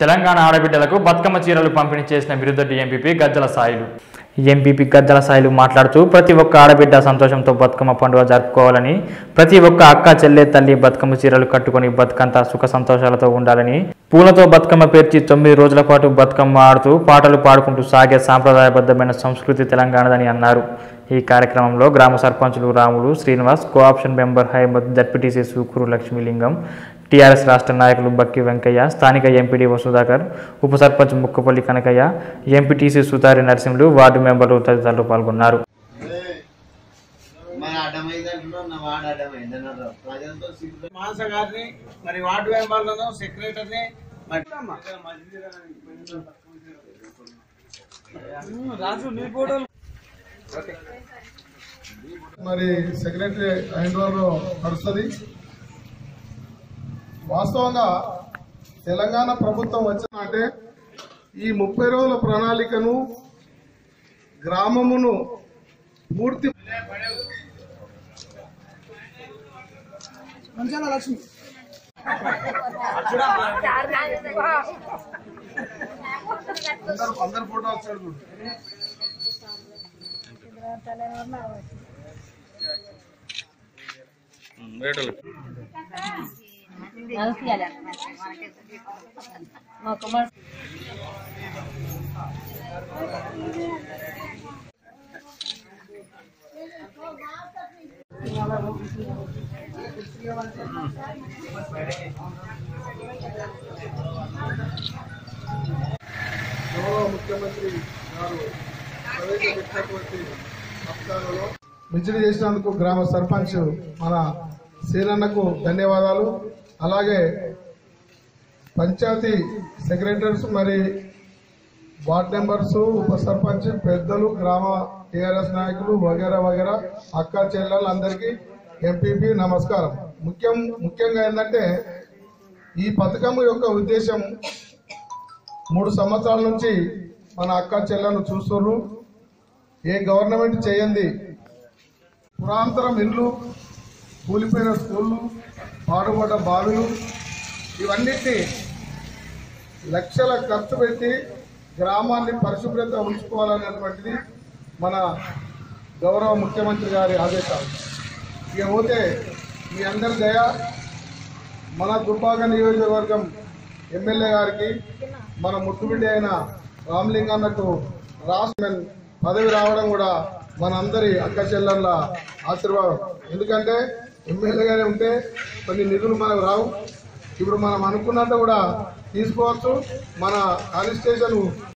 తెలంగాణ ఆడబిడ్డలకు బతుకమ్మ చీరలు పంపిణీ చేసిన బిరుదొడ్డి ఎంపీపీ గజ్జల సాయిలు ఎంపీపీ గజ్జల సాయిలు మాట్లాడుతూ ప్రతి ఒక్క ఆడబిడ్డ సంతోషంతో బతుకమ్మ పండుగ జరుపుకోవాలని ప్రతి ఒక్క అక్క చెల్లె తల్లి బతుకమ్మ చీరలు కట్టుకొని బతుకంతా సుఖ సంతోషాలతో ఉండాలని పూలతో బతుకమ్మ పేర్చి తొమ్మిది రోజుల పాటు బతుకమ్మ ఆడుతూ పాటలు పాడుకుంటూ సాగే సాంప్రదాయబద్ధమైన సంస్కృతి తెలంగాణదని అన్నారు ఈ కార్యక్రమంలో గ్రామ సర్పంచులు Ramulu Srinivas cooption member Haimad ZPTC Sukuru Lakshmilingam TRS రాష్ట్ర నాయకులు బక్కి వెంకయ్య స్థానిక ఎంపీడీఓ సుధాకర్ ఉప సర్పంచ్ ముక్కపల్లి కనకయ్య ఎంపీటీసీ సుతారి నరసింహులు వార్డు మెంబర్లు తదితరులు పాల్గొన్నారు మన అడ్డమైందంటున్నావు నా వాడు అడ్డమైంది అన్నారు ప్రజలతో సిగ్గు మానస గారిని మరి వార్డు మెంబర్లను సెక్రటరీని మరి రాజు నీ ఫోటోలు మరి సెక్రటరీ హైదరాబాద్లో నడుస్తుంది వాస్తవంగా తెలంగాణ ప్రభుత్వం వచ్చిన అంటే ఈ ముప్పై రోజుల ప్రణాళికను గ్రామమును పూర్తి మంచాల లక్ష్మి అందరు అందరు ఫోటో వచ్చాడు చూడు. గౌరవ ముఖ్యమంత్రి గారు ప్రవేశపెట్టినటువంటి పథకాలలో మించిడి చేసినందుకు గ్రామ సర్పంచ్ మన సీనన్నకు ధన్యవాదాలు అలాగే పంచాయతీ సెక్రటరీస్ మరి వార్డ్ మెంబర్స్ ఉప సర్పంచ్ పెద్దలు గ్రామ టీఆర్ఎస్ నాయకులు వగేరా వగేరా అక్క చెల్లెలు అందరికీ ఎంపీపీ నమస్కారం ముఖ్యం ముఖ్యంగా ఏంటంటే ఈ పథకం యొక్క ఉద్దేశం మూడు సంవత్సరాల నుంచి మన అక్క చెల్లెలను చూస్తున్నారు ఏ గవర్నమెంట్ చేయండి పురాంతరం ఇండ్లు కూలిపోయిన స్కూళ్ళు పాడుపడ్డ బావిలు ఇవన్నిటినీ లక్షల ఖర్చు పెట్టి గ్రామాన్ని పరిశుభ్రత ఉంచుకోవాలనేటువంటిది మన గౌరవ ముఖ్యమంత్రి గారి ఆదేశాలు ఇక పోతే మీ అందరి దయ మన దుబ్బాక నియోజకవర్గం ఎమ్మెల్యే గారికి మన ముట్టుబిడ్డ అయిన రామలింగన్నకు రాష్ట్ర పదవి రావడం కూడా మనందరి అక్క చెల్లెళ్ళ ఆశీర్వాదం ఎందుకంటే ఎమ్మెల్యేగానే ఉంటే కొన్ని నిధులు మనకు రావు ఇప్పుడు మనం అనుకున్నట్టు కూడా తీసుకోవచ్చు మన కాన్స్టిట్యూషన్